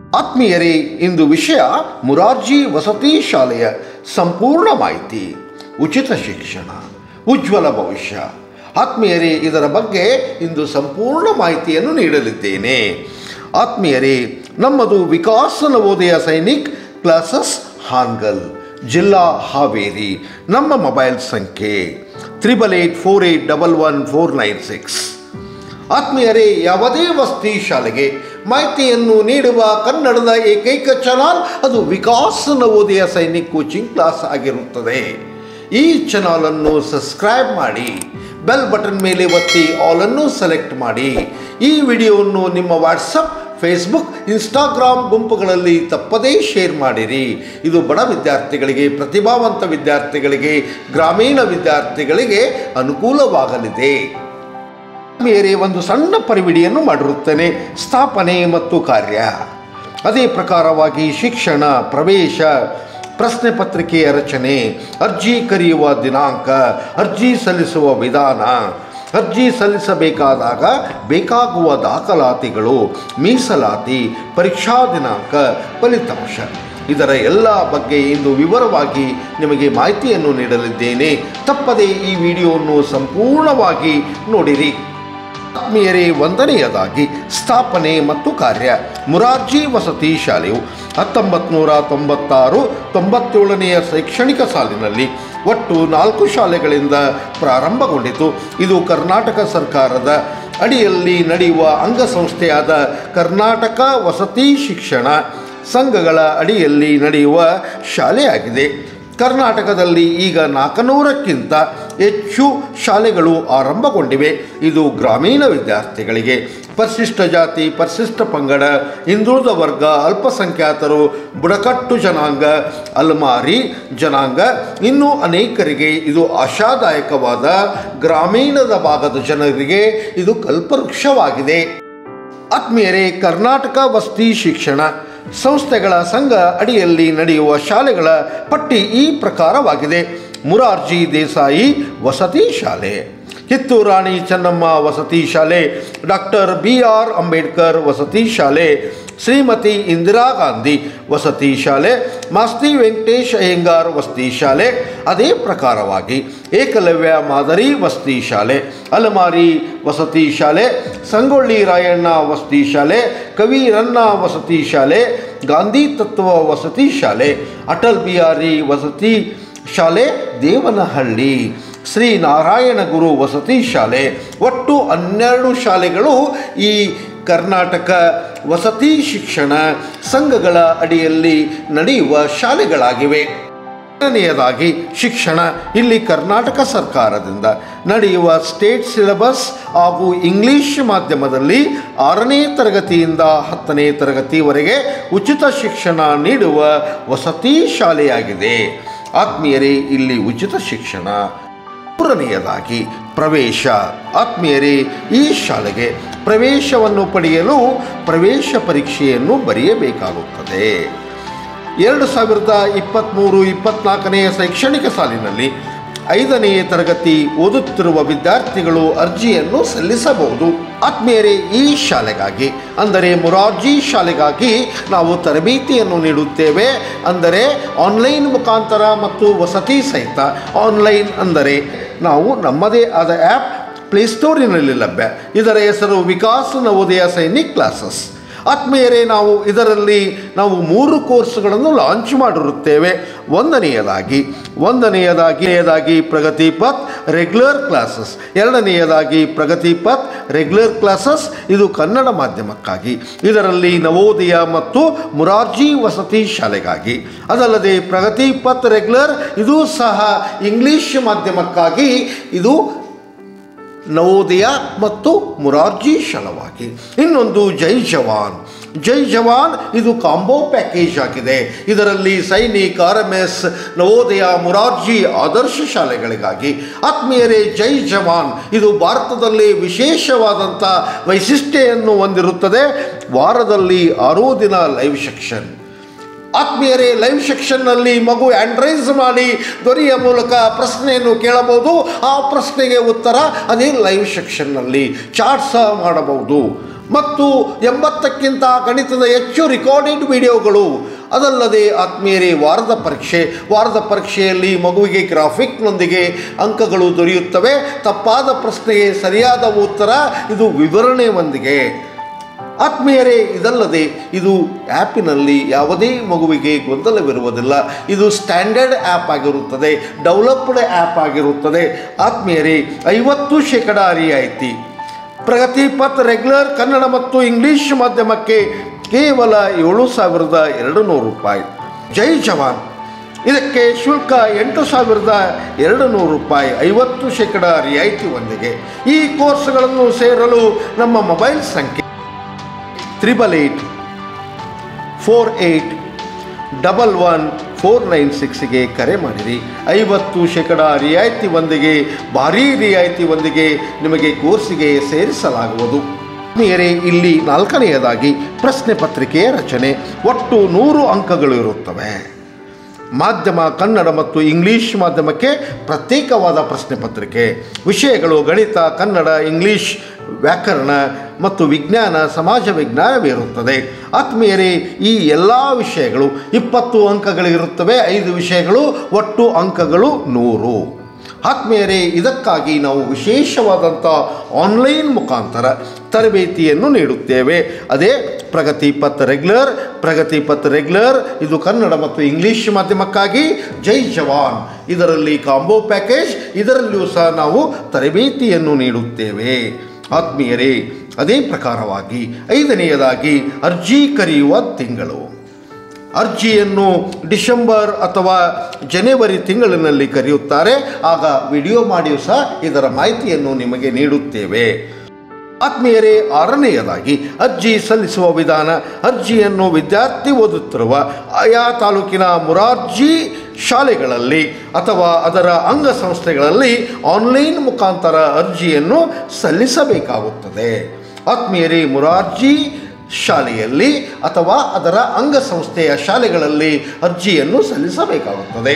ಆತ್ಮೀಯರೇ ಇಂದು ವಿಷಯ ಮುರಾರ್ಜಿ ವಸತಿ ಶಾಲೆಯ ಸಂಪೂರ್ಣ ಮಾಹಿತಿ ಉಚಿತ ಶಿಕ್ಷಣ ಉಜ್ವಲ ಭವಿಷ್ಯ ಆತ್ಮೀಯರೇ ಇದರ ಬಗ್ಗೆ ಇಂದು ಸಂಪೂರ್ಣ ಮಾಹಿತಿಯನ್ನು ನೀಡಲಿದ್ದೇನೆ ಆತ್ಮೀಯರೇ ನಮ್ಮದು ವಿಕಾಸ ನವೋದಯ ಸೈನಿಕ್ ಕ್ಲಾಸಸ್ ಹಾನ್ಗಲ್ ಜಿಲ್ಲಾ ಹಾವೇರಿ ನಮ್ಮ ಮೊಬೈಲ್ ಸಂಖ್ಯೆ triple eight four eight double one four nine six ಆತ್ಮೀಯರೇ ಯಾವುದೇ ವಸತಿ ಶಾಲೆಗೆ ಮಾಹಿತಿಯನ್ನು ನೀಡುವ ಕನ್ನಡದ ಏಕೈಕ ಚಾನಲ್ ಅದು ವಿಕಾಸ್ ನವೋದಯ ಸೈನಿಕ್ ಕೋಚಿಂಗ್ ಕ್ಲಾಸ್ ಆಗಿರುತ್ತದೆ ಈ ಚಾನಲನ್ನು ಸಬ್ಸ್ಕ್ರೈಬ್ ಮಾಡಿ ಬೆಲ್ ಬಟನ್ ಮೇಲೆ ಒತ್ತಿ ಆಲನ್ನು ಸೆಲೆಕ್ಟ್ ಮಾಡಿ ಈ ವಿಡಿಯೋವನ್ನು ನಿಮ್ಮ ವಾಟ್ಸಪ್ ಫೇಸ್ಬುಕ್ ಇನ್ಸ್ಟಾಗ್ರಾಮ್ ಗುಂಪುಗಳಲ್ಲಿ ತಪ್ಪದೇ ಶೇರ್ ಮಾಡಿರಿ ಇದು ಬಡ ವಿದ್ಯಾರ್ಥಿಗಳಿಗೆ ಪ್ರತಿಭಾವಂತ ವಿದ್ಯಾರ್ಥಿಗಳಿಗೆ ಗ್ರಾಮೀಣ ವಿದ್ಯಾರ್ಥಿಗಳಿಗೆ ಅನುಕೂಲವಾಗಲಿದೆ ಮೇರೆ ಒಂದು ಸಣ್ಣ ಪರಿವಿಡಿಯನ್ನು ಮಾಡಿರುತ್ತೇನೆ ಸ್ಥಾಪನೆ ಮತ್ತು ಕಾರ್ಯ ಅದೇ ಪ್ರಕಾರವಾಗಿ ಶಿಕ್ಷಣ ಪ್ರವೇಶ ಪ್ರಶ್ನೆ ಪತ್ರಿಕೆಯ ರಚನೆ ಅರ್ಜಿ ಕರೆಯುವ ದಿನಾಂಕ ಅರ್ಜಿ ಸಲ್ಲಿಸುವ ವಿಧಾನ ಅರ್ಜಿ ಸಲ್ಲಿಸಬೇಕಾದಾಗ ಬೇಕಾಗುವ ದಾಖಲಾತಿಗಳು ಮೀಸಲಾತಿ ಪರೀಕ್ಷಾ ದಿನಾಂಕ ಫಲಿತಾಂಶ ಇದರ ಎಲ್ಲ ಬಗ್ಗೆ ಇಂದು ವಿವರವಾಗಿ ನಿಮಗೆ ಮಾಹಿತಿಯನ್ನು ನೀಡಲಿದ್ದೇನೆ ತಪ್ಪದೇ ಈ ವಿಡಿಯೋವನ್ನು ಸಂಪೂರ್ಣವಾಗಿ ನೋಡಿರಿ ಆತ್ಮೀಯರೇ ಒಂದನೆಯದಾಗಿ ಸ್ಥಾಪನೆ ಮತ್ತು ಕಾರ್ಯ ಮುರಾರ್ಜಿ ವಸತಿ ಶಾಲೆಯು ಹತ್ತೊಂಬತ್ತು ನೂರ ತೊಂಬತ್ತಾರು ತೊಂಬತ್ತೇಳನೆಯ ಶೈಕ್ಷಣಿಕ ಸಾಲಿನಲ್ಲಿ ಒಟ್ಟು ನಾಲ್ಕು ಶಾಲೆಗಳಿಂದ ಪ್ರಾರಂಭಗೊಂಡಿತು ಇದು ಕರ್ನಾಟಕ ಸರ್ಕಾರದ ಅಡಿಯಲ್ಲಿ ನಡೆಯುವ ಅಂಗಸಂಸ್ಥೆಯಾದ ಕರ್ನಾಟಕ ವಸತಿ ಶಿಕ್ಷಣ ಸಂಘಗಳ ಅಡಿಯಲ್ಲಿ ನಡೆಯುವ ಶಾಲೆಯಾಗಿದೆ ಕರ್ನಾಟಕದಲ್ಲಿ ಈಗ ನಾಲ್ಕುನೂರಕ್ಕಿಂತ ಹೆಚ್ಚು ಶಾಲೆಗಳು ಆರಂಭಗೊಂಡಿವೆ ಇದು ಗ್ರಾಮೀಣ ವಿದ್ಯಾರ್ಥಿಗಳಿಗೆ ಪರಿಶಿಷ್ಟ ಜಾತಿ ಪರಿಶಿಷ್ಟ ಪಂಗಡ ಹಿಂದುಳಿದ ವರ್ಗ ಅಲ್ಪಸಂಖ್ಯಾತರು ಬುಡಕಟ್ಟು ಜನಾಂಗ ಅಲ್ಮಾರಿ ಜನಾಂಗ ಇನ್ನೂ ಅನೇಕರಿಗೆ ಇದು ಆಶಾದಾಯಕವಾದ ಗ್ರಾಮೀಣದ ಭಾಗದ ಜನರಿಗೆ ಇದು ಕಲ್ಪವೃಕ್ಷವಾಗಿದೆ ಆತ್ಮೀಯರೇ ಕರ್ನಾಟಕ ವಸತಿ ಶಿಕ್ಷಣ ಸಂಸ್ಥೆಗಳ ಸಂಘ ಅಡಿಯಲ್ಲಿ ನಡೆಯುವ ಶಾಲೆಗಳ ಪಟ್ಟಿ ಈ ಪ್ರಕಾರವಾಗಿದೆ ಮುರಾರ್ಜಿ ದೇಸಾಯಿ ವಸತಿ ಶಾಲೆ ಕಿತ್ತೂರು ರಾಣಿ ಚೆನ್ನಮ್ಮ ವಸತಿ ಶಾಲೆ ಡಾಕ್ಟರ್ ಬಿ ಆರ್ ಅಂಬೇಡ್ಕರ್ ವಸತಿ ಶಾಲೆ ಶ್ರೀಮತಿ ಇಂದಿರಾ ಗಾಂಧಿ ವಸತಿ ಶಾಲೆ ಮಾಸ್ತಿ ವೆಂಕಟೇಶ್ ಅಯ್ಯಂಗಾರ್ ವಸತಿ ಶಾಲೆ ಅದೇ ಪ್ರಕಾರವಾಗಿ ಏಕಲವ್ಯ ಮಾದರಿ ವಸತಿ ಶಾಲೆ ಅಲಮಾರಿ ವಸತಿ ಶಾಲೆ ಸಂಗೊಳ್ಳಿ ರಾಯಣ್ಣ ವಸತಿ ಶಾಲೆ ಕವಿರನ್ನ ವಸತಿ ಶಾಲೆ ಗಾಂಧಿ ತತ್ವ ವಸತಿ ಶಾಲೆ ಅಟಲ್ ಬಿಹಾರಿ ವಸತಿ ಶಾಲೆ ದೇವನಹಳ್ಳಿ ಶ್ರೀ ನಾರಾಯಣ ಗುರು ವಸತಿ ಶಾಲೆ ಒಟ್ಟು ಹನ್ನೆರಡು ಶಾಲೆಗಳು ಈ ಕರ್ನಾಟಕ ವಸತಿ ಶಿಕ್ಷಣ ಸಂಘಗಳ ಅಡಿಯಲ್ಲಿ ನಡೆಯುವ ಶಾಲೆಗಳಾಗಿವೆ ಎರಡನೆಯದಾಗಿ ಶಿಕ್ಷಣ ಇಲ್ಲಿ ಕರ್ನಾಟಕ ಸರ್ಕಾರದಿಂದ ನಡೆಯುವ ಸ್ಟೇಟ್ ಸಿಲೆಬಸ್ ಹಾಗೂ ಇಂಗ್ಲಿಷ್ ಮಾಧ್ಯಮದಲ್ಲಿ ಆರನೇ ತರಗತಿಯಿಂದ ಹತ್ತನೇ ತರಗತಿವರೆಗೆ ಉಚಿತ ಶಿಕ್ಷಣ ನೀಡುವ ವಸತಿ ಶಾಲೆಯಾಗಿದೆ ಆತ್ಮೀಯರೇ ಇಲ್ಲಿ ಉಚಿತ ಶಿಕ್ಷಣ ಮೂರನೆಯದಾಗಿ ಪ್ರವೇಶ ಆತ್ಮೀಯರೇ ಈ ಶಾಲೆಗೆ ಪ್ರವೇಶವನ್ನು ಪಡೆಯಲು ಪ್ರವೇಶ ಪರೀಕ್ಷೆಯನ್ನು ಬರೆಯಬೇಕಾಗುತ್ತದೆ ಎರಡು ಸಾವಿರದ ಇಪ್ಪತ್ತ್ಮೂರು ಇಪ್ಪತ್ತ್ನಾಲ್ಕನೆಯ ಶೈಕ್ಷಣಿಕ ಸಾಲಿನಲ್ಲಿ ಐದನೆಯ ತರಗತಿ ಓದುತ್ತಿರುವ ವಿದ್ಯಾರ್ಥಿಗಳು ಅರ್ಜಿಯನ್ನು ಸಲ್ಲಿಸಬಹುದು ಆತ್ಮೀಯರೇ ಈ ಶಾಲೆಗಾಗಿ ಅಂದರೆ ಮುರಾರ್ಜಿ ಶಾಲೆಗಾಗಿ ನಾವು ತರಬೇತಿಯನ್ನು ನೀಡುತ್ತೇವೆ ಅಂದರೆ ಆನ್ಲೈನ್ ಮುಖಾಂತರ ಮತ್ತು ವಸತಿ ಸಹಿತ ಆನ್ಲೈನ್ ಅಂದರೆ ನಾವು ನಮ್ಮದೇ ಆದ ಆ್ಯಪ್ ಪ್ಲೇಸ್ಟೋರಿನಲ್ಲಿ ಲಭ್ಯ ಇದರ ಹೆಸರು ವಿಕಾಸ್ ನವೋದಯ ಸೈನಿಕ್ ಕ್ಲಾಸಸ್ ಆತ್ಮೀಯರೇ ನಾವು ಇದರಲ್ಲಿ ನಾವು ಮೂರು ಕೋರ್ಸ್ಗಳನ್ನು ಲಾಂಚ್ ಮಾಡಿರುತ್ತೇವೆ ಒಂದನೆಯದಾಗಿ ಒಂದನೆಯದಾಗಿ ಪ್ರಗತಿ ಪಥ್ ರೆಗ್ಯುಲರ್ ಕ್ಲಾಸಸ್ ಎರಡನೆಯದಾಗಿ ಪ್ರಗತಿ ಪಥ್ ರೆಗ್ಯುಲರ್ ಕ್ಲಾಸಸ್ ಇದು ಕನ್ನಡ ಮಾಧ್ಯಮಕ್ಕಾಗಿ ಇದರಲ್ಲಿ ನವೋದಯ ಮತ್ತು ಮುರಾರ್ಜಿ ವಸತಿ ಶಾಲೆಗಾಗಿ ಅದಲ್ಲದೆ ಪ್ರಗತಿ ಪಥ್ ರೆಗ್ಯುಲರ್ ಇದು ಸಹ ಇಂಗ್ಲಿಷ್ ಮಾಧ್ಯಮಕ್ಕಾಗಿ ಇದು ನವೋದಯ ಮತ್ತು ಮುರಾರ್ಜಿ ಶಾಲವಾಗಿ ಇನ್ನೊಂದು ಜೈ ಜವಾನ್ ಜೈ ಜವಾನ್ ಇದು ಕಾಂಬೋ ಪ್ಯಾಕೇಜ್ ಆಗಿದೆ ಇದರಲ್ಲಿ Sainik R M S Navodaya Murarji Adarsha ಶಾಲೆಗಳಿಗಾಗಿ ಆತ್ಮೀಯರೇ ಜೈ ಜವಾನ್ ಇದು ಭಾರತದಲ್ಲಿ ವಿಶೇಷವಾದಂಥ ವೈಶಿಷ್ಟ್ಯವನ್ನು ಹೊಂದಿರುತ್ತದೆ ವಾರದಲ್ಲಿ ಆರೂ ದಿನ ಲೈವ್ ಸೆಕ್ಷನ್ ಆತ್ಮೀಯರೇ ಲೈವ್ ಸೆಕ್ಷನ್ನಲ್ಲಿ ಮಗು ಆ್ಯಂಡ್ರೈಸ್ ಮಾಡಿ ಧ್ವನಿಯ ಮೂಲಕ ಪ್ರಶ್ನೆಯನ್ನು ಕೇಳಬಹುದು ಆ ಪ್ರಶ್ನೆಗೆ ಉತ್ತರ ಅದೇ ಲೈವ್ ಸೆಕ್ಷನ್ನಲ್ಲಿ ಚಾಟ್ ಸಹ ಮಾಡಬಹುದು ಮತ್ತು ಎಂಬತ್ತಕ್ಕಿಂತ ಗಣಿತದ ಹೆಚ್ಚು ರಿಕಾರ್ಡೆಡ್ ವಿಡಿಯೋಗಳು ಅದಲ್ಲದೆ ಆತ್ಮೀಯರೇ ವಾರದ ಪರೀಕ್ಷೆ ವಾರದ ಪರೀಕ್ಷೆಯಲ್ಲಿ ಮಗುವಿಗೆ ಗ್ರಾಫಿಕ್ನೊಂದಿಗೆ ಅಂಕಗಳು ದೊರೆಯುತ್ತವೆ ತಪ್ಪಾದ ಪ್ರಶ್ನೆಗೆ ಸರಿಯಾದ ಉತ್ತರ ಇದು ವಿವರಣೆಯೊಂದಿಗೆ ಆತ್ಮೀಯರೇ ಇದಲ್ಲದೆ ಇದು ಆ್ಯಪಿನಲ್ಲಿ ಯಾವುದೇ ಮಗುವಿಗೆ ಗೊಂದಲವಿರುವುದಿಲ್ಲ ಇದು ಸ್ಟ್ಯಾಂಡರ್ಡ್ ಆ್ಯಪ್ ಆಗಿರುತ್ತದೆ ಡೆವಲಪ್ಡ್ ಆ್ಯಪ್ ಆಗಿರುತ್ತದೆ ಆತ್ಮೀಯರೇ ಐವತ್ತು ಶೇಕಡ ರಿಯಾಯಿತಿ ಪ್ರಗತಿ ಪಥ್ ರೆಗ್ಯುಲರ್ ಕನ್ನಡ ಮತ್ತು ಇಂಗ್ಲಿಷ್ ಮಾಧ್ಯಮಕ್ಕೆ ಕೇವಲ ಏಳು ಸಾವಿರದ ಎರಡು ನೂರು ರೂಪಾಯಿ ಜೈ ಜವಾನ್ ಇದಕ್ಕೆ ಶುಲ್ಕ ಎಂಟು ಸಾವಿರದ ಎರಡು ನೂರು ರೂಪಾಯಿ ಐವತ್ತು ಶೇಕಡ ರಿಯಾಯಿತಿಯೊಂದಿಗೆ ಈ ಕೋರ್ಸ್ಗಳನ್ನು ಸೇರಲು ನಮ್ಮ ಮೊಬೈಲ್ ಸಂಖ್ಯೆ triple eight four eight double one four nine ಸಿಕ್ಸ್ಗೆ ಕರೆ ಮಾಡಿರಿ ಐವತ್ತು ಶೇಕಡ ರಿಯಾಯಿತಿ ಒಂದಿಗೆ ಭಾರೀ ರಿಯಾಯಿತಿ ಒಂದಿಗೆ ನಿಮಗೆ ಕೋರ್ಸಿಗೆ ಸೇರಿಸಲಾಗುವುದು ಆತ್ಮೀಯರೇ ಇಲ್ಲಿ ನಾಲ್ಕನೆಯದಾಗಿ ಪ್ರಶ್ನೆ ಪತ್ರಿಕೆಯ ರಚನೆ ಒಟ್ಟು ನೂರು ಅಂಕಗಳು ಇರುತ್ತವೆ ಮಾಧ್ಯಮ ಕನ್ನಡ ಮತ್ತು ಇಂಗ್ಲಿಷ್ ಮಾಧ್ಯಮಕ್ಕೆ ಪ್ರತ್ಯೇಕವಾದ ಪ್ರಶ್ನೆ ಪತ್ರಿಕೆ ವಿಷಯಗಳು ಗಣಿತ ಕನ್ನಡ ಇಂಗ್ಲಿಷ್ ವ್ಯಾಕರಣ ಮತ್ತು ವಿಜ್ಞಾನ ಸಮಾಜ ವಿಜ್ಞಾನವಿರುತ್ತದೆ ಆತ್ಮೀಯರೇ ಈ ಎಲ್ಲ ವಿಷಯಗಳು ಇಪ್ಪತ್ತು ಅಂಕಗಳಿರುತ್ತವೆ ಐದು ವಿಷಯಗಳು ಒಟ್ಟು ಅಂಕಗಳು ನೂರು ಆತ್ಮೀಯರೇ ಇದಕ್ಕಾಗಿ ನಾವು ವಿಶೇಷವಾದಂಥ ಆನ್ಲೈನ್ ಮುಖಾಂತರ ತರಬೇತಿಯನ್ನು ನೀಡುತ್ತೇವೆ ಅದೇ ಪ್ರಗತಿ ಪತ್ ರೆಗ್ಯುಲರ್ ಪ್ರಗತಿ ಪತ್ ರೆಗ್ಯುಲರ್ ಇದು ಕನ್ನಡ ಮತ್ತು ಇಂಗ್ಲಿಷ್ ಮಾಧ್ಯಮಕ್ಕಾಗಿ ಜೈ ಜವಾನ್ ಇದರಲ್ಲಿ ಕಾಂಬೋ ಪ್ಯಾಕೇಜ್ ಇದರಲ್ಲಿಯೂ ಸಹ ನಾವು ತರಬೇತಿಯನ್ನು ನೀಡುತ್ತೇವೆ ಆತ್ಮೀಯರೇ ಅದೇ ಪ್ರಕಾರವಾಗಿ ಐದನೆಯದಾಗಿ ಅರ್ಜಿ ಕರೆಯುವ ತಿಂಗಳು ಅರ್ಜಿಯನ್ನು ಡಿಸೆಂಬರ್ ಅಥವಾ ಜನವರಿ ತಿಂಗಳಿನಲ್ಲಿ ಕರೆಯುತ್ತಾರೆ ಆಗ ವಿಡಿಯೋ ಮಾಡಿಯೂ ಸಹ ಇದರ ಮಾಹಿತಿಯನ್ನು ನಿಮಗೆ ನೀಡುತ್ತೇವೆ ಆತ್ಮೀಯರೇ ಆರನೆಯದಾಗಿ ಅರ್ಜಿ ಸಲ್ಲಿಸುವ ವಿಧಾನ ಅರ್ಜಿಯನ್ನು ವಿದ್ಯಾರ್ಥಿ ಓದುತ್ತಿರುವ ಆಯಾ ತಾಲೂಕಿನ ಮುರಾರ್ಜಿ ಶಾಲೆಗಳಲ್ಲಿ ಅಥವಾ ಅದರ ಅಂಗಸಂಸ್ಥೆಗಳಲ್ಲಿ ಆನ್ಲೈನ್ ಮುಖಾಂತರ ಅರ್ಜಿಯನ್ನು ಸಲ್ಲಿಸಬೇಕಾಗುತ್ತದೆ ಆತ್ಮೀಯರೇ ಮುರಾರ್ಜಿ ಶಾಲೆಯಲ್ಲಿ ಅಥವಾ ಅದರ ಅಂಗಸಂಸ್ಥೆಯ ಶಾಲೆಗಳಲ್ಲಿ ಅರ್ಜಿಯನ್ನು ಸಲ್ಲಿಸಬೇಕಾಗುತ್ತದೆ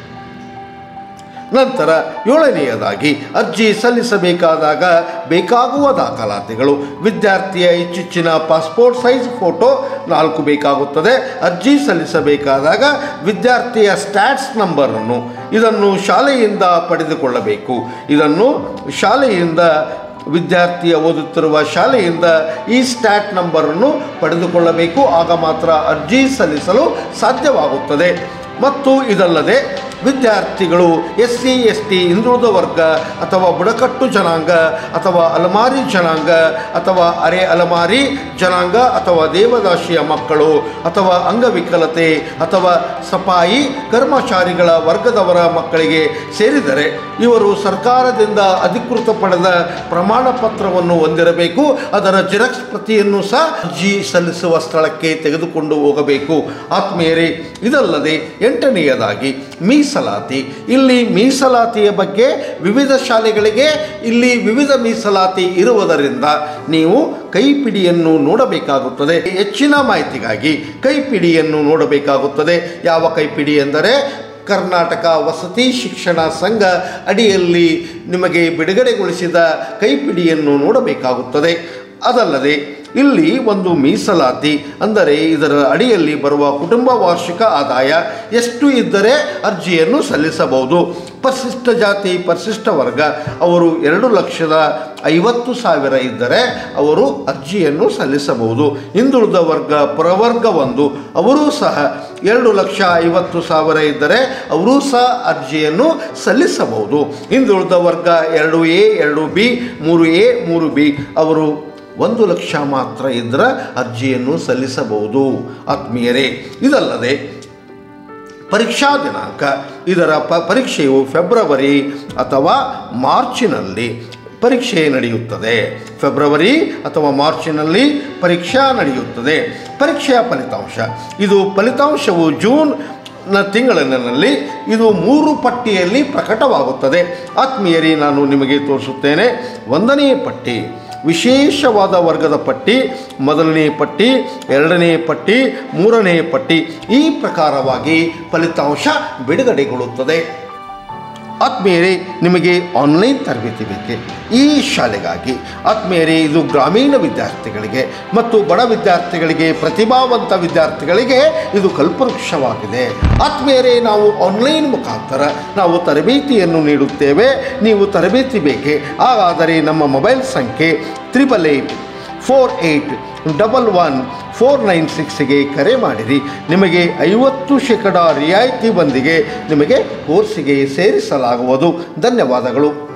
ನಂತರ ಏಳನೆಯದಾಗಿ ಅರ್ಜಿ ಸಲ್ಲಿಸಬೇಕಾದಾಗ ಬೇಕಾಗುವ ದಾಖಲಾತಿಗಳು ವಿದ್ಯಾರ್ಥಿಯ ಇಚ್ಚಿಚ್ಚಿನ ಪಾಸ್ಪೋರ್ಟ್ ಸೈಜ್ ಫೋಟೋ ನಾಲ್ಕು ಬೇಕಾಗುತ್ತದೆ ಅರ್ಜಿ ಸಲ್ಲಿಸಬೇಕಾದಾಗ ವಿದ್ಯಾರ್ಥಿಯ ಸ್ಟ್ಯಾಟ್ಸ್ ನಂಬರನ್ನು ಇದನ್ನು ಶಾಲೆಯಿಂದ ಪಡೆದುಕೊಳ್ಳಬೇಕು ಇದನ್ನು ಶಾಲೆಯಿಂದ ವಿದ್ಯಾರ್ಥಿಯ ಓದುತ್ತಿರುವ ಶಾಲೆಯಿಂದ ಈ ಸ್ಟ್ಯಾಟ್ ನಂಬರನ್ನು ಪಡೆದುಕೊಳ್ಳಬೇಕು ಆಗ ಮಾತ್ರ ಅರ್ಜಿ ಸಲ್ಲಿಸಲು ಸಾಧ್ಯವಾಗುತ್ತದೆ ಮತ್ತು ಇದಲ್ಲದೆ ವಿದ್ಯಾರ್ಥಿಗಳು ಎಸ್ ಸಿ ಎಸ್ ಟಿ ಹಿಂದುಳಿದ ವರ್ಗ ಅಥವಾ ಬುಡಕಟ್ಟು ಜನಾಂಗ ಅಥವಾ ಅಲಮಾರಿ ಜನಾಂಗ ಅಥವಾ ಅರೆ ಅಲಮಾರಿ ಜನಾಂಗ ಅಥವಾ ದೇವದಾಸಿಯ ಮಕ್ಕಳು ಅಥವಾ ಅಂಗವಿಕಲತೆ ಅಥವಾ ಸಫಾಯಿ ಕರ್ಮಚಾರಿಗಳ ವರ್ಗದವರ ಮಕ್ಕಳಿಗೆ ಸೇರಿದರೆ ಇವರು ಸರ್ಕಾರದಿಂದ ಅಧಿಕೃತ ಪಡೆದ ಪ್ರಮಾಣ ಪತ್ರವನ್ನು ಹೊಂದಿರಬೇಕು ಅದರ ಜೆರಾಕ್ಸ್ ಪ್ರತಿಯನ್ನು ಸಹ ಅರ್ಜಿ ಸಲ್ಲಿಸುವ ಸ್ಥಳಕ್ಕೆ ತೆಗೆದುಕೊಂಡು ಹೋಗಬೇಕು ಆತ್ಮೀಯರೇ ಇದಲ್ಲದೆ ಎಂಟನೆಯದಾಗಿ ಮೀಸಲಾತಿ ಇಲ್ಲಿ ಮೀಸಲಾತಿಯ ಬಗ್ಗೆ ವಿವಿಧ ಶಾಲೆಗಳಿಗೆ ಇಲ್ಲಿ ವಿವಿಧ ಮೀಸಲಾತಿ ಇರುವುದರಿಂದ ನೀವು ಕೈಪಿಡಿಯನ್ನು ನೋಡಬೇಕಾಗುತ್ತದೆ ಹೆಚ್ಚಿನ ಮಾಹಿತಿಗಾಗಿ ಕೈಪಿಡಿಯನ್ನು ನೋಡಬೇಕಾಗುತ್ತದೆ ಯಾವ ಕೈಪಿಡಿ ಎಂದರೆ ಕರ್ನಾಟಕ ವಸತಿ ಶಿಕ್ಷಣ ಸಂಘ ಅಡಿಯಲ್ಲಿ ನಿಮಗೆ ಬಿಡುಗಡೆಗೊಳಿಸಿದ ಕೈಪಿಡಿಯನ್ನು ನೋಡಬೇಕಾಗುತ್ತದೆ ಅದಲ್ಲದೆ ಇಲ್ಲಿ ಒಂದು ಮೀಸಲಾತಿ ಅಂದರೆ ಇದರ ಅಡಿಯಲ್ಲಿ ಬರುವ ಕುಟುಂಬ ವಾರ್ಷಿಕ ಆದಾಯ ಎಷ್ಟು ಇದ್ದರೆ ಅರ್ಜಿಯನ್ನು ಸಲ್ಲಿಸಬಹುದು ಪರಿಶಿಷ್ಟ ಜಾತಿ ಪರಿಶಿಷ್ಟ ವರ್ಗ ಅವರು ಎರಡು ಲಕ್ಷದ ಐವತ್ತು ಸಾವಿರ ಇದ್ದರೆ ಅವರು ಅರ್ಜಿಯನ್ನು ಸಲ್ಲಿಸಬಹುದು ಹಿಂದುಳಿದ ವರ್ಗ ಪ್ರವರ್ಗ ಒಂದು ಅವರೂ ಸಹ ಎರಡು ಲಕ್ಷ ಐವತ್ತು ಸಾವಿರ ಇದ್ದರೆ ಅವರೂ ಸಹ ಅರ್ಜಿಯನ್ನು ಸಲ್ಲಿಸಬಹುದು ಹಿಂದುಳಿದ ವರ್ಗ ಎರಡು ಎ ಎರಡು ಬಿ ಮೂರು ಎ ಮೂರು ಬಿ ಅವರು ಒಂದು ಲಕ್ಷ ಮಾತ್ರ ಇದ್ದರೆ ಅರ್ಜಿಯನ್ನು ಸಲ್ಲಿಸಬಹುದು ಆತ್ಮೀಯರೇ ಇದಲ್ಲದೆ ಪರೀಕ್ಷಾ ದಿನಾಂಕ ಇದರ ಪ ಪರೀಕ್ಷೆಯು ಫೆಬ್ರವರಿ ಅಥವಾ ಮಾರ್ಚಿನಲ್ಲಿ ಪರೀಕ್ಷೆ ನಡೆಯುತ್ತದೆ ಫೆಬ್ರವರಿ ಅಥವಾ ಮಾರ್ಚಿನಲ್ಲಿ ಪರೀಕ್ಷಾ ನಡೆಯುತ್ತದೆ ಪರೀಕ್ಷೆಯ ಫಲಿತಾಂಶ ಇದು ಫಲಿತಾಂಶವು ಜೂನ್ ನ ತಿಂಗಳಿನಲ್ಲಿ ಇದು ಮೂರು ಪಟ್ಟಿಯಲ್ಲಿ ಪ್ರಕಟವಾಗುತ್ತದೆ ಆತ್ಮೀಯರಿ ನಾನು ನಿಮಗೆ ತೋರಿಸುತ್ತೇನೆ ಒಂದನೇ ಪಟ್ಟಿ ವಿಶೇಷವಾದ ವರ್ಗದ ಪಟ್ಟಿ ಮೊದಲನೇ ಪಟ್ಟಿ ಎರಡನೇ ಪಟ್ಟಿ ಮೂರನೇ ಪಟ್ಟಿ ಈ ಪ್ರಕಾರವಾಗಿ ಫಲಿತಾಂಶ ಬಿಡುಗಡೆಗೊಳ್ಳುತ್ತದೆ ಆತ್ಮೀಯರೇ ನಿಮಗೆ ಆನ್ಲೈನ್ ತರಬೇತಿ ಬೇಕೆ ಈ ಶಾಲೆಗಾಗಿ ಆತ್ಮೀಯರೇ ಇದು ಗ್ರಾಮೀಣ ವಿದ್ಯಾರ್ಥಿಗಳಿಗೆ ಮತ್ತು ಬಡ ವಿದ್ಯಾರ್ಥಿಗಳಿಗೆ ಪ್ರತಿಭಾವಂತ ವಿದ್ಯಾರ್ಥಿಗಳಿಗೆ ಇದು ಕಲ್ಪವೃಕ್ಷವಾಗಿದೆ ಆತ್ಮೀಯರೇ ನಾವು ಆನ್ಲೈನ್ ಮುಖಾಂತರ ನಾವು ತರಬೇತಿಯನ್ನು ನೀಡುತ್ತೇವೆ ನೀವು ತರಬೇತಿ ಬೇಕೆ ಹಾಗಾದರೆ ನಮ್ಮ ಮೊಬೈಲ್ ಸಂಖ್ಯೆ triple eight four eight double one four nine ಸಿಕ್ಸ್ಗೆ ಕರೆ ಮಾಡಿರಿ ನಿಮಗೆ ಐವತ್ತು ಶೇಕಡ ರಿಯಾಯಿತಿ ಬಂದಿಗೆ ನಿಮಗೆ ಕೋರ್ಸಿಗೆ ಸೇರಿಸಲಾಗುವುದು ಧನ್ಯವಾದಗಳು